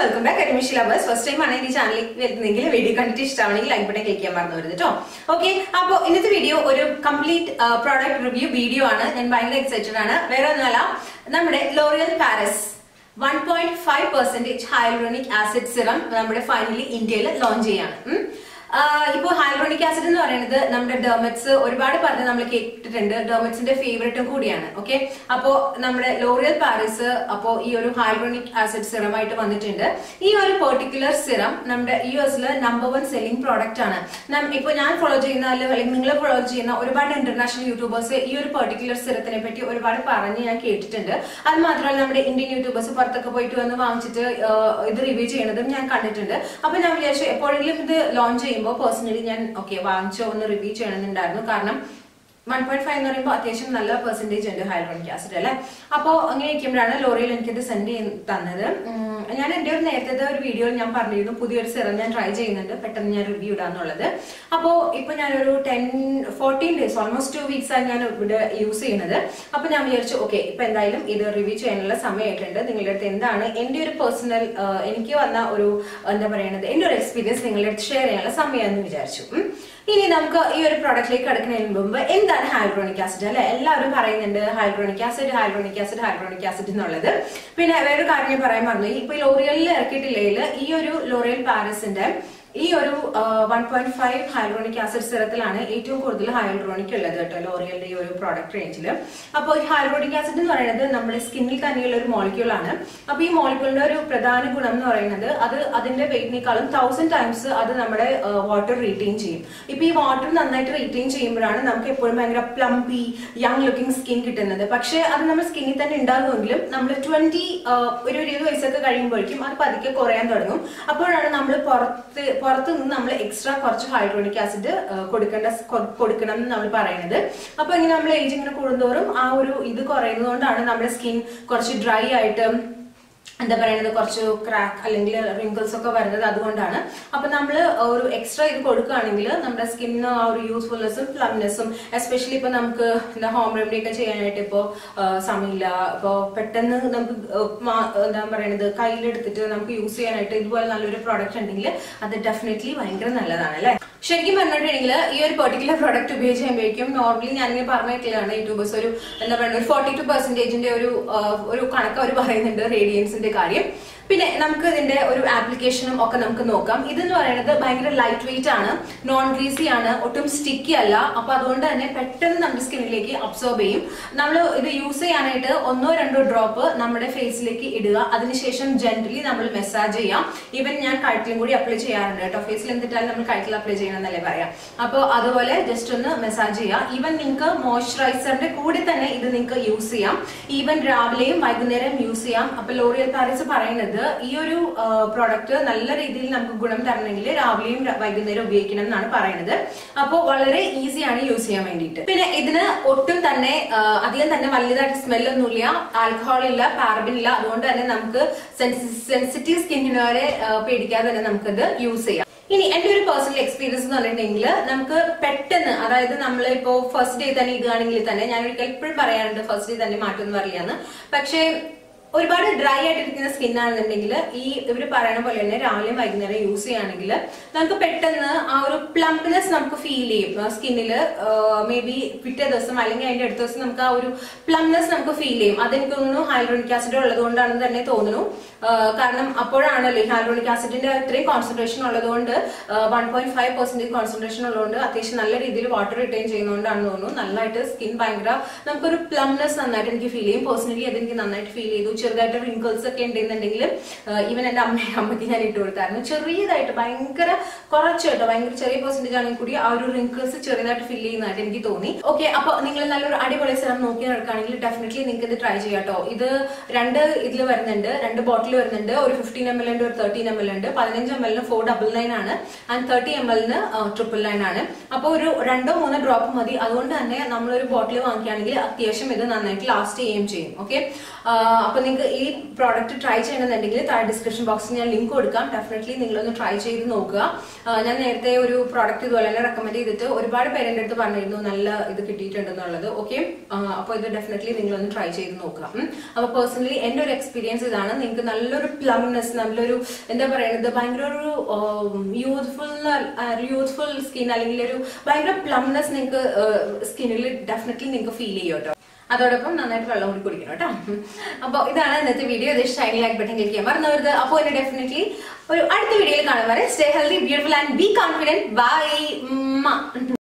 Welcome back admission lovers first time ആണ് ഈ ചാനലിൽ വരുന്നെങ്കിൽ വീഡിയോ കണ്ടിട്ട് ഇഷ്ടമാണെങ്കിൽ ലൈക്ക് ബട്ടൺ ക്ലിക്ക് ചെയ്യാൻ മറന്നു വരുന്നത് കേട്ടോ ഓക്കെ അപ്പോൾ ഇന്നത്തെ വീഡിയോ ഒരു കംപ്ലീറ്റ് പ്രോഡക്റ്റ് റിവ്യൂ വീഡിയോ ആണ് ഞാൻ ഭയങ്കര എക്സൈറ്റഡ് ആണ് വേറെ ഒന്നുമല്ല നമ്മുടെ L'Oreal Paris one point five percentage hyaluronic acid serum നമ്മുടെ ഫൈനലി ഇന്ത്യയിൽ ലോഞ്ച് ചെയ്യാണ് ഉം. ആഹ് ഇപ്പൊ ഹൈലോണിക് ആസിഡ് എന്ന് പറയുന്നത് നമ്മുടെ ഡെർമറ്റ്സ് ഒരുപാട് പറഞ്ഞ് നമ്മൾ കേട്ടിട്ടുണ്ട് ഡെർമറ്റ്സിന്റെ ഫേവറേറ്റും കൂടിയാണ് ഓക്കെ അപ്പോ നമ്മുടെ ലോറിയൽ പാരീസ് അപ്പോ ഈ ഒരു ഹൈലോണിക് ആസിഡ് സിറം ആയിട്ട് വന്നിട്ടുണ്ട് ഈ ഒരു പെർട്ടിക്കുലർ സിറം നമ്മുടെ യു എസിൽ നമ്പർ വൺ സെല്ലിംഗ് പ്രോഡക്റ്റ് ആണ് നം- ഇപ്പൊ ഞാൻ ഫോളോ ചെയ്യുന്ന അല്ലെങ്കിൽ നിങ്ങൾ ഫോളോ ചെയ്യുന്ന ഒരുപാട് ഇന്റർനാഷണൽ യൂട്യൂബേഴ്സ് ഈ ഒരു പെർട്ടിക്കുലർ സിറത്തിനെ പറ്റി ഒരുപാട് പറഞ്ഞ് ഞാൻ കേട്ടിട്ടുണ്ട് അത് മാത്രമല്ല നമ്മുടെ ഇന്ത്യൻ യൂട്യൂബേഴ്സ് പുറത്തൊക്കെ പോയിട്ട് വന്ന് വാങ്ങിച്ചിട്ട് ആഹ് ഇത് റിവ്യൂ ചെയ്യണതും ഞാൻ കണ്ടിട്ടുണ്ട് അപ്പൊ ഞാൻ വിചാരിച്ചു എപ്പോഴെങ്കിലും ഇത് ലോഞ്ച് ചെയ്യുമ്പോൾ പേഴ്സണലി ഞാൻ ഓക്കെ വാങ്ങിച്ചോ ഒന്ന് റിവ്യൂ ചെയ്യണമെന്നുണ്ടായിരുന്നു കാരണം വൺ പോയിന്റ് ഫൈവ് എന്ന് പറയുമ്പോൾ അത്യാവശ്യം നല്ല പെർസെന്റേജ് ഉണ്ട് ഹൈഡ്രോണിക് ആസിഡ് അല്ലെ അപ്പോൾ അങ്ങനെ ഇരിക്കുമ്പോഴാണ് ലോറിയിൽ എനിക്കിത് സെൻഡ് ചെയ്ത് തന്നത് ഉം, ഞാൻ എൻ്റെ ഒരു നേരത്തെ ഒരു വീഡിയോയിൽ ഞാൻ പറഞ്ഞിരുന്നു പുതിയൊരു സിറം ഞാൻ ട്രൈ ചെയ്യുന്നുണ്ട് പെട്ടെന്ന് ഞാൻ റിവ്യൂ ഇടാന്നുള്ളത് അപ്പോൾ ഇപ്പൊ ഞാനൊരു ten fourteen days almost two weeks ആയി ഞാൻ ഇവിടെ യൂസ് ചെയ്യുന്നത് അപ്പൊ ഞാൻ വിചാരിച്ചു ഓക്കെ ഇപ്പൊ എന്തായാലും ഇത് റിവ്യൂ ചെയ്യാനുള്ള സമയമായിട്ടുണ്ട് നിങ്ങളുടെ അടുത്ത് എന്താണ് എൻ്റെ ഒരു പേഴ്സണൽ എനിക്ക് വന്ന ഒരു എന്താ പറയുന്നത് എൻ്റെ ഒരു എക്സ്പീരിയൻസ് നിങ്ങളുടെ അടുത്ത് ഷെയർ ചെയ്യാനുള്ള സമയമാണെന്ന് വിചാരിച്ചു ഉം. ഇനി നമുക്ക് ഈ ഒരു പ്രോഡക്റ്റിലേക്ക് കടക്കുന്നതിന് മുമ്പ് എന്താണ് ഹൈഡ്രോണിക് ആസിഡ് അല്ലെ എല്ലാവരും പറയുന്നുണ്ട് hyaluronic acid hyaluronic acid hyaluronic acid എന്നുള്ളത് പിന്നെ വേറൊരു കാര്യം ഞാൻ പറയാൻ പറഞ്ഞു ഇപ്പൊ ഈ ലോറിയലിൽ ഇറക്കിയിട്ടില്ലെങ്കിൽ ഈ ഒരു ലോറിയൽ പാരസിന്റെ ഈ ഒരു one point five hyaluronic acid സിറത്തിലാണ് ഏറ്റവും കൂടുതൽ ഹൈഡ്രോണിക് ഉള്ളത് കേട്ടോ ലോറിയലിന്റെ ഈ ഒരു പ്രോഡക്റ്റ് റേഞ്ചിൽ അപ്പോൾ ഈ ഹൈഡ്രോണിക് ആസിഡ് എന്ന് പറയുന്നത് നമ്മുടെ സ്കിന്നിൽ തന്നെയുള്ള ഒരു മോളിക്യൂൾ ആണ് അപ്പൊ ഈ മോളിക്യൂളിന്റെ ഒരു പ്രധാന ഗുണം എന്ന് പറയുന്നത് അത് അതിന്റെ വെയിറ്റിനേക്കാളും തൗസൻഡ് ടൈംസ് അത് നമ്മുടെ വാട്ടർ റീറ്റെയിൻ ചെയ്യും ഇപ്പൊ ഈ വാട്ടർ നന്നായിട്ട് റീറ്റെയിൻ ചെയ്യുമ്പോഴാണ് നമുക്ക് എപ്പോഴും ഭയങ്കര പ്ലംപി യങ് ലുക്കിംഗ് സ്കിൻ കിട്ടുന്നത് പക്ഷേ അത് നമ്മുടെ സ്കിന്നിൽ തന്നെ ഉണ്ടാകുമെങ്കിലും നമ്മൾ ട്വന്റി ഒരു ഇരുപത് വയസ്സൊക്കെ കഴിയുമ്പോഴേക്കും അത് പതുക്കെ കുറയാൻ തുടങ്ങും അപ്പോഴാണ് നമ്മൾ പുറത്ത് പുറത്ത് നിന്ന് നമ്മൾ എക്സ്ട്രാ കുറച്ച് ഹൈഡ്രോണിക് ആസിഡ് കൊടുക്കേണ്ട കൊ- കൊടുക്കണം എന്ന് നമ്മൾ പറയുന്നത് അപ്പൊ ഇങ്ങനെ നമ്മൾ ഏജ് ഇങ്ങനെ കൂടുന്തോറും ആ ഒരു ഇത് കുറയുന്നതുകൊണ്ടാണ് നമ്മുടെ സ്കിൻ കുറച്ച് ഡ്രൈ ആയിട്ട് എന്താ പറയുന്നത് കുറച്ച് ക്രാക്ക് അല്ലെങ്കിൽ റിങ്കിൾസ് ഒക്കെ വരുന്നത് അതുകൊണ്ടാണ് അപ്പൊ നമ്മൾ ഒരു എക്സ്ട്രാ ഇത് കൊടുക്കുകയാണെങ്കിൽ നമ്മുടെ സ്കിന്നിന് ആ ഒരു യൂസ്ഫുൾനെസ്സും പ്ലംനെസ്സും എസ്പെഷ്യലി ഇപ്പൊ നമുക്ക് എന്താ ഹോം റെമഡി ഒക്കെ ചെയ്യാനായിട്ട് ഇപ്പോ ആ, സമയമില്ല ഇപ്പോ പെട്ടെന്ന് നമുക്ക് ആ, മാ- എന്താ പറയുന്നത് കയ്യിലെടുത്തിട്ട് നമുക്ക് യൂസ് ചെയ്യാനായിട്ട് ഇതുപോലെ നല്ലൊരു പ്രോഡക്റ്റ് ഉണ്ടെങ്കിൽ അത് ഡെഫിനറ്റ്ലി ഭയങ്കര നല്ലതാണ് അല്ലെ ശരിക്കും പറഞ്ഞിട്ടുണ്ടെങ്കിൽ ഈ ഒരു പെർട്ടിക്കുലർ പ്രോഡക്റ്റ് ഉപയോഗിച്ച് കഴിയുമ്പോഴേക്കും നോർമലി ഞാനിങ്ങനെ പറഞ്ഞിട്ടില്ലാണ് യൂട്യൂബേഴ്സ് ഒരു എന്താ പറയുക ഒരു ഫോർട്ടി ടു പെർസെന്റേജിന്റെ ഒരു ആ, ഒരു കണക്ക് അവർ പറയുന്നുണ്ട് റേഡിയൻസിന്റെ കാര്യം പിന്നെ നമുക്ക് ഇതിന്റെ ഒരു ആപ്ലിക്കേഷനും ഒക്കെ നമുക്ക് നോക്കാം ഇതെന്ന് പറയുന്നത് ഭയങ്കര ലൈറ്റ് വെയിറ്റ് ആണ് നോൺ ഗ്രീസി ആണ് ഒട്ടും സ്റ്റിക്കി അല്ല അപ്പൊ അതുകൊണ്ട് തന്നെ പെട്ടെന്ന് നമ്മുടെ സ്കിന്നിലേക്ക് അബ്സോർബ് ചെയ്യും നമ്മൾ ഇത് യൂസ് ചെയ്യാനായിട്ട് ഒന്നോ രണ്ടോ ഡ്രോപ്പ് നമ്മുടെ ഫേസിലേക്ക് ഇടുക അതിനുശേഷം ജെന്റലി നമ്മൾ മെസ്സാജ് ചെയ്യാം ഈവൻ ഞാൻ കഴുത്തിലും കൂടി അപ്ലൈ ചെയ്യാറുണ്ട് കേട്ടോ ഫേസിൽ എന്തിട്ടാലും നമ്മൾ കഴുത്തിൽ അപ്ലൈ ചെയ്യണം എന്നല്ലേ പറയാം അപ്പോൾ അതുപോലെ ജസ്റ്റ് ഒന്ന് മെസ്സാജ് ചെയ്യാം ഈവൻ നിങ്ങൾക്ക് മോയ്സ്ചറൈസറിന്റെ കൂടെ തന്നെ ഇത് നിങ്ങൾക്ക് യൂസ് ചെയ്യാം ഈവൻ രാവിലെയും വൈകുന്നേരം യൂസ് ചെയ്യാം അപ്പൊ ലോറിയൽ പാരീസ് പറയുന്നത് ഈ ഒരു പ്രോഡക്റ്റ് നല്ല രീതിയിൽ നമുക്ക് ഗുണം തരണമെങ്കിൽ രാവിലെയും ര- വൈകുന്നേരം ഉപയോഗിക്കണം എന്നാണ് പറയുന്നത് അപ്പോൾ വളരെ ഈസിയാണ് യൂസ് ചെയ്യാൻ വേണ്ടിയിട്ട് പിന്നെ ഇതിന് ഒട്ടും തന്നെ ആ, അധികം തന്നെ വലുതായിട്ട് സ്മെല്ലൊന്നുമില്ല ആൽക്കഹോൾ ഇല്ല പാരബിൻ ഇല്ല അതുകൊണ്ട് തന്നെ നമുക്ക് സെൻസിറ്റീവ് സ്കിന്നിന് വരെ ആ, പേടിക്കാതെ തന്നെ നമുക്കിത് യൂസ് ചെയ്യാം ഇനി എന്റെ ഒരു പേഴ്സണൽ എക്സ്പീരിയൻസ് എന്ന് പറഞ്ഞിട്ടുണ്ടെങ്കിൽ നമുക്ക് പെട്ടെന്ന് അതായത് നമ്മൾ ഇപ്പോ ഫസ്റ്റ് ഡേ തന്നെ ഇടുകയാണെങ്കിൽ തന്നെ ഞാൻ ഒരിക്കൽ എപ്പോഴും പറയാറുണ്ട് ഫസ്റ്റ് ഡേ തന്നെ മാറ്റം എന്ന് പറയാന്ന് പക്ഷേ ഒരുപാട് ഡ്രൈ ആയിട്ടിരിക്കുന്ന സ്കിൻ ആണെന്നുണ്ടെങ്കിൽ ഈ ഇവർ പറയണ പോലെ തന്നെ രാവിലെയും വൈകുന്നേരം യൂസ് ചെയ്യുകയാണെങ്കിൽ നമുക്ക് പെട്ടെന്ന് ആ ഒരു പ്ലംപ്നെസ് നമുക്ക് ഫീൽ ചെയ്യും സ്കിന്നിൽ മേ ബി പിറ്റേ ദിവസം അല്ലെങ്കിൽ അതിന്റെ അടുത്ത ദിവസം നമുക്ക് ആ ഒരു പ്ലംനെസ് നമുക്ക് ഫീൽ ചെയ്യും അതെനിക്ക് തോന്നുന്നു ഹൈഡ്രോണിക് ആസിഡ് ഉള്ളത് കൊണ്ടാണെന്ന് തന്നെ തോന്നുന്നു ആ, കാരണം അപ്പോഴാണല്ലോ ഹൈഡ്രോണിക് ആസിഡിന്റെ ഇത്രയും കോൺസെൻട്രേഷൻ ഉള്ളതുകൊണ്ട് one point five percentage concentration ഉള്ളതുകൊണ്ട് അത്യാവശ്യം നല്ല രീതിയിൽ വാട്ടർ റിട്ടൈൻ ചെയ്യുന്നതുകൊണ്ടാണെന്ന് തോന്നുന്നു നന്നായിട്ട് സ്കിൻ ഭയങ്കര നമുക്കൊരു പ്ലംനെസ് നന്നായിട്ട് എനിക്ക് ഫീൽ ചെയ്യും പേഴ്സണലി അതെനിക്ക് നന്നായിട്ട് ഫീൽ ചെയ്തു ചെറുതായിട്ട് റിങ്കിൾസ് ഒക്കെ ഉണ്ടെന്നുണ്ടെങ്കിൽ ഈവൻ എന്റെ അമ്മ അമ്മയ്ക്ക് ഞാൻ ഇട്ട് കൊടുത്തായിരുന്നു ചെറിയതായിട്ട് ഭയങ്കര കുറച്ച് കേട്ടോ ഭയങ്കര ചെറിയ പെർസെന്റേജ് ആണെങ്കിൽ കൂടി ആ ഒരു റിങ്കിൾസ് ചെറിയതായിട്ട് ഫിൽ ചെയ്യുന്നതായിട്ട് എനിക്ക് തോന്നി ഓക്കെ അപ്പൊ നിങ്ങൾ നല്ലൊരു അടിപൊളി സ്ഥലം നോക്കി നടക്കുകയാണെങ്കിൽ ഡെഫിനറ്റ്ലി നിങ്ങൾക്ക് ഇത് ട്രൈ ചെയ്യാം കേട്ടോ ഇത് രണ്ട് ഇതിൽ വരുന്നുണ്ട് രണ്ട് ബോട്ടിൽ വരുന്നുണ്ട് ഒരു ഫിഫ്റ്റീൻ എം എൽ ഉണ്ട് ഒരു തേർട്ടീൻ എം എൽ ഉണ്ട് പതിനഞ്ച് എം എല്ലിന് ഫോർ ഡബിൾ നയൻ ആണ് ആൻഡ് തേർട്ടി എം എല്ലിന് ട്രിപ്പിൾ നയൻ ആണ് അപ്പോൾ ഒരു രണ്ടോ മൂന്നോ ഡ്രോപ്പ് മതി അതുകൊണ്ട് തന്നെ നമ്മളൊരു ബോട്ടിൽ വാങ്ങിക്കുകയാണെങ്കിൽ അത്യാവശ്യം ഇത് നന്നായിട്ട് ലാസ്റ്റ് ചെയ്യുകയും ചെയ്യും ഓക്കെ അപ്പൊ നിങ്ങൾക്ക് ഈ പ്രോഡക്റ്റ് ട്രൈ ചെയ്യണമെന്നുണ്ടെങ്കിൽ താഴെ ഡിസ്ക്രിപ്ഷൻ ബോക്സിൽ ഞാൻ ലിങ്ക് കൊടുക്കാം ഡെഫിനറ്റ്ലി നിങ്ങളൊന്ന് ട്രൈ ചെയ്ത് നോക്കുക ആ, ഞാൻ നേരത്തെ ഒരു പ്രോഡക്റ്റ് ഇതുപോലെ തന്നെ റെക്കമെൻഡ് ചെയ്തിട്ട് ഒരുപാട് പേര് എൻ്റെ അടുത്ത് പറഞ്ഞിരുന്നു നല്ല ഇത് കിട്ടിയിട്ടുണ്ടെന്നുള്ളത് ഓക്കെ അപ്പോൾ ഇത് ഡെഫിനറ്റ്ലി നിങ്ങളൊന്ന് ട്രൈ ചെയ്ത് നോക്കുക ഉം. അപ്പോൾ പേഴ്സണലി എൻ്റെ ഒരു എക്സ്പീരിയൻസ് ഇതാണ് നിങ്ങൾക്ക് നല്ല നല്ലൊരു പ്ലംനെസ് നല്ലൊരു എന്താ പറയുന്നത് ഭയങ്കര ഒരു യൂത്ത്ഫുൾ യൂത്ത്ഫുൾ സ്കിൻ അല്ലെങ്കിൽ ഒരു ഭയങ്കര പ്ലംനെസ് നിങ്ങൾക്ക് സ്കിന്നിൽ ഡെഫിനറ്റ്ലി നിങ്ങൾക്ക് ഫീൽ ചെയ്യും കേട്ടോ അതോടൊപ്പം നന്നായിട്ട് വെള്ളം കൂടി കുടിക്കണം കേട്ടോ അപ്പോൾ ഇതാണ് ഇന്നത്തെ വീഡിയോ ഇത് ഷൈനി ലൈക്ക് ബട്ടൺ ക്ലിക്ക് ചെയ്യാൻ മറന്നവരുത് അപ്പോൾ എന്നെ ഡെഫിനറ്റ്ലി ഒരു അടുത്ത വീഡിയോയിൽ കാണും വരെ stay healthy beautiful and be confident by